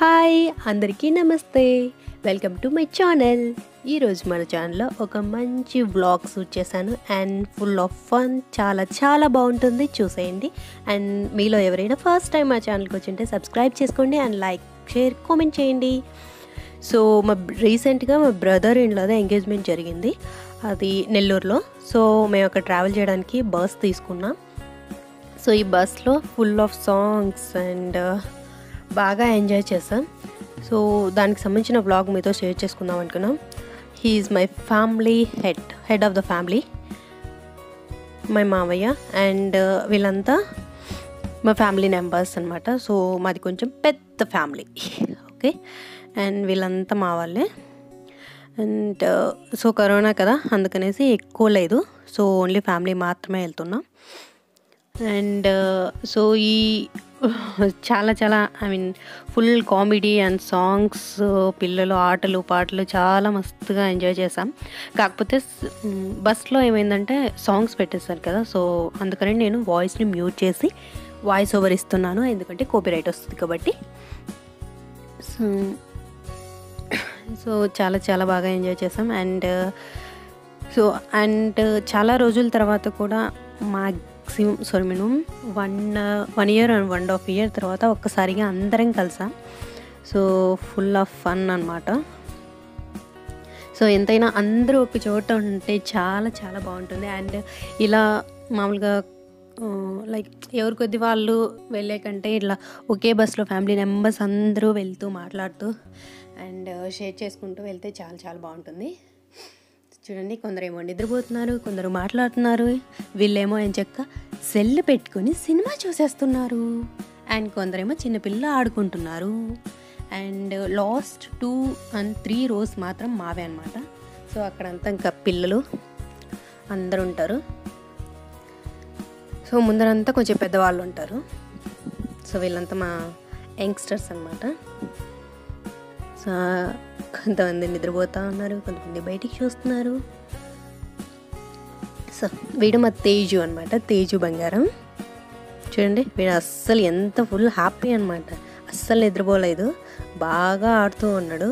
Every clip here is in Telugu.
హాయ్ అందరికీ నమస్తే వెల్కమ్ టు మై ఛానల్ ఈరోజు మన ఛానల్లో ఒక మంచి వ్లాగ్ షూట్ చేశాను అండ్ ఫుల్ ఆఫ్ ఫన్ చాలా చాలా బాగుంటుంది చూసేయండి అండ్ మీలో ఎవరైనా ఫస్ట్ టైం మా ఛానల్కి వచ్చింటే సబ్స్క్రైబ్ చేసుకోండి అండ్ లైక్ షేర్ కామెంట్ చేయండి సో మా రీసెంట్గా మా బ్రదర్ ఇంట్లోదే ఎంగేజ్మెంట్ జరిగింది అది నెల్లూరులో సో మేము అక్కడ ట్రావెల్ చేయడానికి బస్ తీసుకున్నాం సో ఈ బస్లో ఫుల్ ఆఫ్ సాంగ్స్ అండ్ బాగా ఎంజాయ్ చేసాం సో దానికి సంబంధించిన బ్లాగ్ మీతో షేర్ చేసుకుందాం అనుకున్నాం he is my family head head of the family my మావయ్య అండ్ వీళ్ళంతా మా ఫ్యామిలీ మెంబర్స్ అనమాట సో మాది కొంచెం పెద్ద ఫ్యామిలీ ఓకే అండ్ వీళ్ళంతా మా వాళ్ళే అండ్ సో కరోనా కదా అందుకనేసి ఎక్కువ లేదు సో ఓన్లీ ఫ్యామిలీ మాత్రమే వెళ్తున్నాం అండ్ సో ఈ చాలా చాలా I mean full comedy and songs పిల్లలు ఆటలు పాటలు చాలా మస్తుగా ఎంజాయ్ చేసాం కాకపోతే బస్లో ఏమైందంటే సాంగ్స్ పెట్టేశారు కదా సో అందుకని నేను వాయిస్ని మ్యూట్ చేసి వాయిస్ ఓవర్ ఇస్తున్నాను ఎందుకంటే కాపీరైట్ వస్తుంది కాబట్టి సో సో చాలా చాలా బాగా ఎంజాయ్ చేసాం అండ్ సో అండ్ చాలా రోజుల తర్వాత కూడా maximum sorry minimum one one year and one half year తర్వాత ఒక్కసారిగా అందరం కలిసాం సో ఫుల్ ఆఫ్ ఫన్ అనమాట సో ఎంతైనా అందరూ ఒక చోట ఉంటే చాలా చాలా బాగుంటుంది అండ్ ఇలా మామూలుగా లైక్ ఎవరి కొద్ది వాళ్ళు వెళ్ళే కంటే ఇట్లా ఒకే బస్లో ఫ్యామిలీ మెంబర్స్ అందరూ వెళ్తూ మాట్లాడుతూ అండ్ షేర్ చేసుకుంటూ వెళ్తే చాలా చాలా బాగుంటుంది చూడండి కొందరేమో నిద్రపోతున్నారు కొందరు మాట్లాడుతున్నారు వీళ్ళేమో ఏం చెక్క సెల్ పెట్టుకొని సినిమా చూసేస్తున్నారు అండ్ కొందరేమో చిన్నపిల్లలు ఆడుకుంటున్నారు and last two and three rows మాత్రం మావే అనమాట సో అక్కడంతా ఇంకా పిల్లలు అందరు ఉంటారు సో ముందరంతా కొంచెం పెద్దవాళ్ళు ఉంటారు సో వీళ్ళంతా మా యంగ్స్టర్స్ అనమాట సో కొంతమంది నిద్రపోతూ ఉన్నారు కొంతమంది బయటికి చూస్తున్నారు సో వీడు మా తేజు అనమాట తేజు బంగారం చూడండి వీడు అస్సలు ఎంత ఫుల్ హ్యాపీ అనమాట అస్సలు నిద్రపోలేదు బాగా ఆడుతూ ఉన్నాడు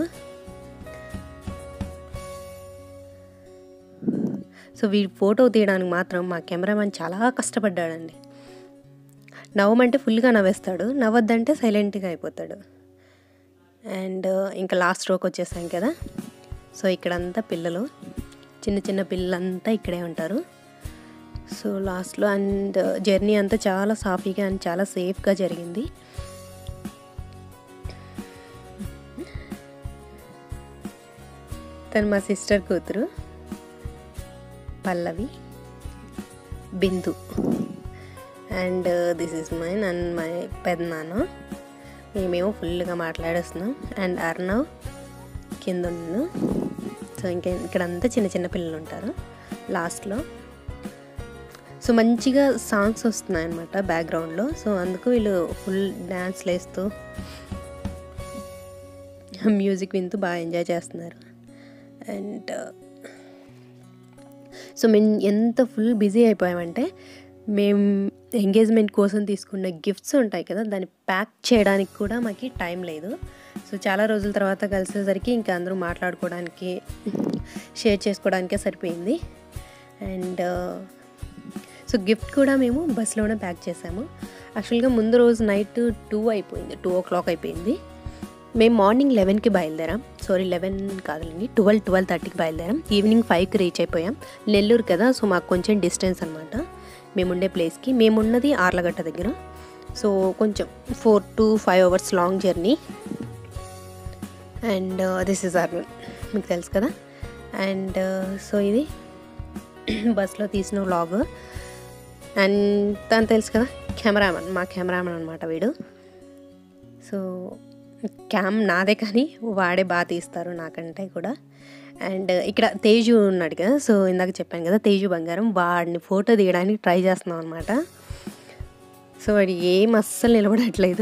సో వీడి ఫోటో తీయడానికి మాత్రం మా కెమెరామెన్ చాలా కష్టపడ్డాడండి నవ్వమంటే ఫుల్గా నవ్వేస్తాడు నవ్వద్దంటే సైలెంట్గా అయిపోతాడు అండ్ ఇంకా లాస్ట్ రోకి వచ్చేసాం కదా సో ఇక్కడంతా పిల్లలు చిన్న చిన్న పిల్లలంతా ఇక్కడే ఉంటారు సో లాస్ట్లో అండ్ జర్నీ అంతా చాలా సాఫీగా అండ్ చాలా సేఫ్గా జరిగింది తను మా సిస్టర్ కూతురు Pallavi Bindu and this is mine and my పెద్దనాన్న మేమేమో ఫుల్గా మాట్లాడేస్తున్నాం అండ్ అర్ణవ్ కింద ఉన్నాను సో ఇంకా ఇక్కడంతా చిన్న చిన్న పిల్లలు ఉంటారు లాస్ట్లో సో మంచిగా సాంగ్స్ వస్తున్నాయి అనమాట బ్యాక్గ్రౌండ్లో సో అందుకు వీళ్ళు ఫుల్ డ్యాన్స్ వేస్తూ మ్యూజిక్ వింటూ బాగా ఎంజాయ్ చేస్తున్నారు అండ్ సో మేము ఎంత ఫుల్ బిజీ అయిపోయామంటే మేము ఎంగేజ్మెంట్ కోసం తీసుకున్న గిఫ్ట్స్ ఉంటాయి కదా దాన్ని ప్యాక్ చేయడానికి కూడా మాకు టైం లేదు సో చాలా రోజుల తర్వాత కలిసేసరికి ఇంకా అందరూ మాట్లాడుకోవడానికి షేర్ చేసుకోవడానికే సరిపోయింది అండ్ సో గిఫ్ట్ కూడా మేము బస్సులోనే ప్యాక్ చేసాము యాక్చువల్గా ముందు రోజు నైట్ టూ అయిపోయింది టూ ఓ క్లాక్ అయిపోయింది మేము మార్నింగ్ లెవెన్కి బయలుదేరాం సారీ లెవెన్ కాదులేండి ట్వెల్వ్ ట్వెల్వ్ థర్టీకి బయలుదేరాం ఈవినింగ్ ఫైవ్కి రీచ్ అయిపోయాం నెల్లూరు కదా సో మాకు కొంచెం డిస్టెన్స్ అనమాట మేముండే ప్లేస్కి మేమున్నది ఆర్లగట్ట దగ్గర సో కొంచెం four to five hours long journey and this is are మీకు తెలుసు కదా అండ్ సో ఇది బస్లో తీసిన వ్లాగ్ అండ్ తను తెలుసు కదా కెమెరామెన్ మా కెమెరామెన్ అనమాట వీడు సో క్యామ్ నాదే కానీ వాడే బాగా తీస్తారు నాకంటే కూడా అండ్ ఇక్కడ తేజు ఉన్నాడు కదా సో ఇందాక చెప్పాను కదా తేజు బంగారం వాడిని ఫోటో తీయడానికి ట్రై చేస్తున్నాం అనమాట సో వాడు ఏం అస్సలు నిలబడట్లేదు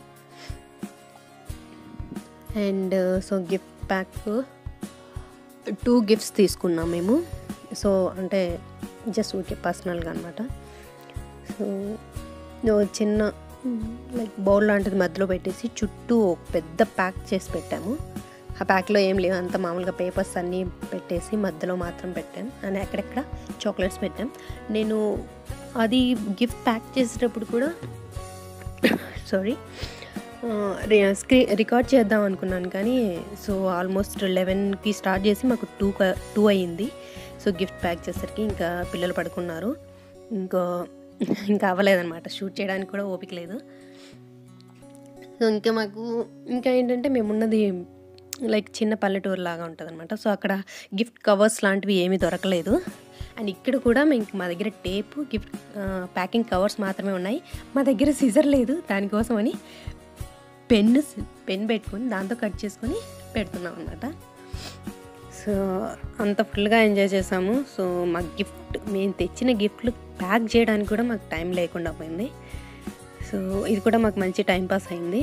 and so gift pack two gifts తీసుకున్నాం మేము సో అంటే జస్ట్ ఊరికే పర్సనల్గా అనమాట సో చిన్న లైక్ బౌల్ లాంటిది మధ్యలో పెట్టేసి చుట్టూ ఒక పెద్ద ప్యాక్ చేసి పెట్టాము ఆ ప్యాక్లో ఏం లేవు అంత మామూలుగా పేపర్స్ అన్నీ పెట్టేసి మధ్యలో మాత్రం పెట్టాను అని అక్కడక్కడ చాక్లెట్స్ పెట్టాం నేను అది గిఫ్ట్ ప్యాక్ చేసేటప్పుడు కూడా సారీ స్క్రీ రికార్డ్ చేద్దాం అనుకున్నాను కానీ సో ఆల్మోస్ట్ లెవెన్కి స్టార్ట్ చేసి మాకు టూ టూ అయ్యింది సో గిఫ్ట్ ప్యాక్ చేసరికి ఇంకా పిల్లలు పడుకున్నారు ఇంకా ఇంకా అవ్వలేదన్నమాట షూట్ చేయడానికి కూడా ఓపిక లేదు సో ఇంకా మాకు ఇంకా ఏంటంటే మేమున్నది లైక్ చిన్న పల్లెటూరు లాగా ఉంటుంది అనమాట సో అక్కడ గిఫ్ట్ కవర్స్ లాంటివి ఏమీ దొరకలేదు అండ్ ఇక్కడ కూడా మేము మా దగ్గర టేపు గిఫ్ట్ ప్యాకింగ్ కవర్స్ మాత్రమే ఉన్నాయి మా దగ్గర సిజర్ లేదు దానికోసం అని పెన్ను పెన్ పెట్టుకొని దాంతో కట్ చేసుకొని పెడుతున్నాం అనమాట సో అంత ఫుల్గా ఎంజాయ్ చేసాము సో మా గిఫ్ట్ మేము తెచ్చిన గిఫ్ట్లు ప్యాక్ చేయడానికి కూడా మాకు టైం లేకుండా పోయింది సో ఇది కూడా మాకు మంచి టైం పాస్ అయింది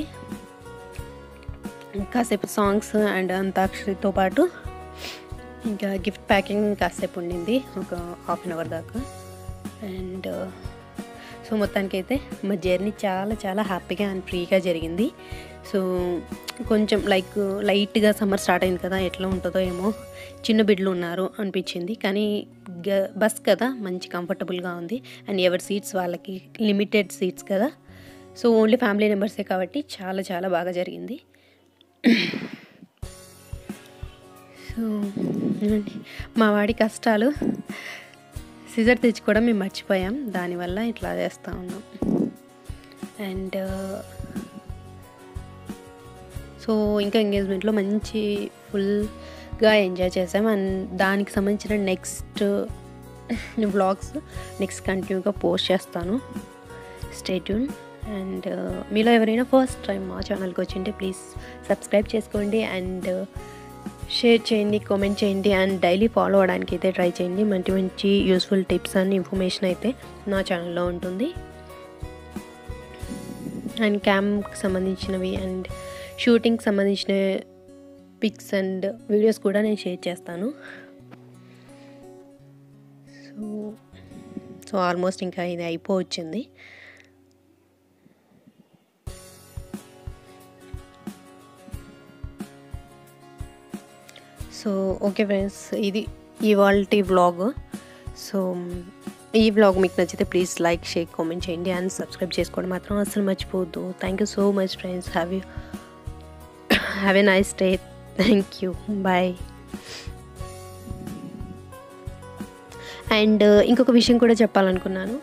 కాసేపు సాంగ్స్ అండ్ అంతాక్షరితో పాటు ఇంకా గిఫ్ట్ ప్యాకింగ్ కాసేపు ఉండింది ఒక హాఫ్ అన్ అవర్ దాకా అండ్ సో మొత్తానికైతే మా జర్నీ చాలా చాలా హ్యాపీగా అండ్ ఫ్రీగా జరిగింది సో కొంచెం లైక్ లైట్గా సమ్మర్ స్టార్ట్ అయింది కదా ఎట్లా ఉంటుందో ఏమో చిన్న బిడ్డలు ఉన్నారు అనిపించింది కానీ గ బస్ కదా మంచి కంఫర్టబుల్గా ఉంది అండ్ ఎవరి సీట్స్ వాళ్ళకి లిమిటెడ్ సీట్స్ కదా సో ఓన్లీ ఫ్యామిలీ మెంబర్సే కాబట్టి చాలా చాలా బాగా జరిగింది సో మా వాడి కష్టాలు సిజర్ తెచ్చుకోవడం మేము మర్చిపోయాం దానివల్ల ఇట్లా చేస్తూ ఉన్నాం అండ్ సో ఇంకా ఎంగేజ్మెంట్లో మంచి ఫుల్గా ఎంజాయ్ చేసాం అండ్ దానికి సంబంధించిన నెక్స్ట్ వ్లాగ్స్ నెక్స్ట్ కంటిన్యూగా పోస్ట్ చేస్తాను స్టేట్యూన్ అండ్ మీలో ఎవరైనా ఫస్ట్ టైం మా ఛానల్కి వచ్చింటే ప్లీజ్ సబ్స్క్రైబ్ చేసుకోండి అండ్ షేర్ చేయండి కామెంట్ చేయండి అండ్ డైలీ ఫాలో అవడానికి అయితే ట్రై చేయండి మంచి మంచి యూస్ఫుల్ టిప్స్ అండ్ ఇన్ఫర్మేషన్ అయితే నా ఛానల్లో ఉంటుంది అండ్ క్యామ్కి సంబంధించినవి అండ్ షూటింగ్కి సంబంధించిన పిక్స్ అండ్ వీడియోస్ కూడా నేను షేర్ చేస్తాను సో సో ఆల్మోస్ట్ ఇంకా ఇది అయిపోవచ్చింది సో ఓకే ఫ్రెండ్స్ ఇది ఇవాళ వ్లాగ్ సో ఈ వ్లాగ్ మీకు నచ్చితే ప్లీజ్ లైక్ షేర్ కామెంట్ చేయండి అండ్ సబ్స్క్రైబ్ చేసుకోవడం మాత్రం అసలు మర్చిపోవద్దు thank you so much friends have you have a nice day thank you bye and ఇంకొక విషయం కూడా చెప్పాలనుకున్నాను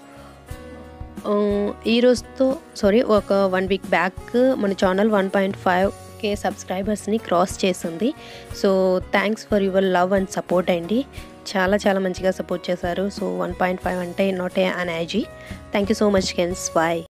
ఈ రోజుతో సారీ ఒక వన్ వీక్ బ్యాక్ మన channel one point five K సబ్స్క్రైబర్స్ని క్రాస్ చేసింది so thanks for your love and support అండి చాలా చాలా మంచిగా సపోర్ట్ చేశారు సో వన్ పాయింట్ ఫైవ్ అంటే not A an easy thank you so much కెన్స్ బాయ్